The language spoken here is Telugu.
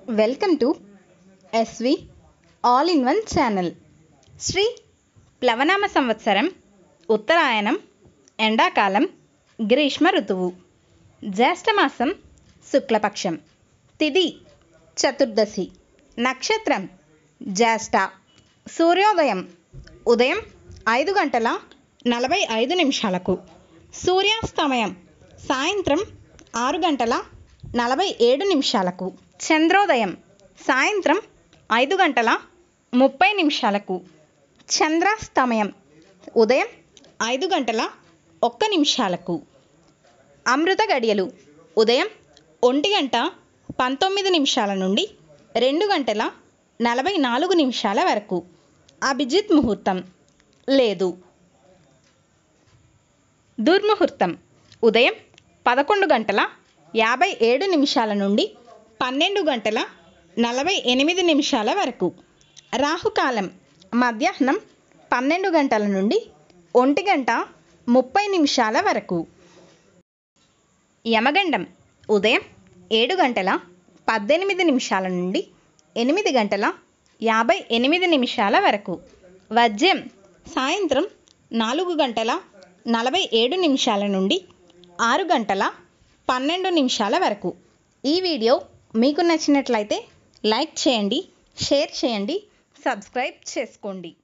welcome to SV all in one channel Shri ప్లవనామ సంవత్సరం ఉత్తరాయణం ఎండాకాలం గ్రీష్మ ఋతువు జ్యేష్ఠమాసం శుక్లపక్షం తిథి చతుర్దశి నక్షత్రం జ్యేష్ఠ సూర్యోదయం ఉదయం ఐదు గంటల నలభై ఐదు నిమిషాలకు సూర్యాస్తమయం సాయంత్రం ఆరు గంటల నలభై ఏడు నిమిషాలకు చంద్రోదయం సాయంత్రం ఐదు గంటల ముప్పై నిమిషాలకు చంద్రాస్తమయం ఉదయం ఐదు గంటల ఒక్క నిమిషాలకు అమృత గడియలు ఉదయం ఒంటి గంట పంతొమ్మిది నిమిషాల నుండి రెండు గంటల నలభై నాలుగు నిమిషాల వరకు అభిజిత్ ముహూర్తం లేదు దుర్ముహూర్తం ఉదయం పదకొండు గంటల యాభై ఏడు నిమిషాల నుండి పన్నెండు గంటల నలభై ఎనిమిది నిమిషాల వరకు రాహుకాలం మధ్యాహ్నం పన్నెండు గంటల నుండి ఒంటి గంట ముప్పై నిమిషాల వరకు యమగండం ఉదయం ఏడు గంటల పద్దెనిమిది నిమిషాల నుండి ఎనిమిది గంటల యాభై ఎనిమిది నిమిషాల వరకు వజ్యం సాయంత్రం నాలుగు గంటల నలభై ఏడు నిమిషాల నుండి ఆరు గంటల పన్నెండు నిమిషాల వరకు ఈ వీడియో మీకు నచ్చినట్లయితే లైక్ చేయండి షేర్ చేయండి సబ్స్క్రైబ్ చేసుకోండి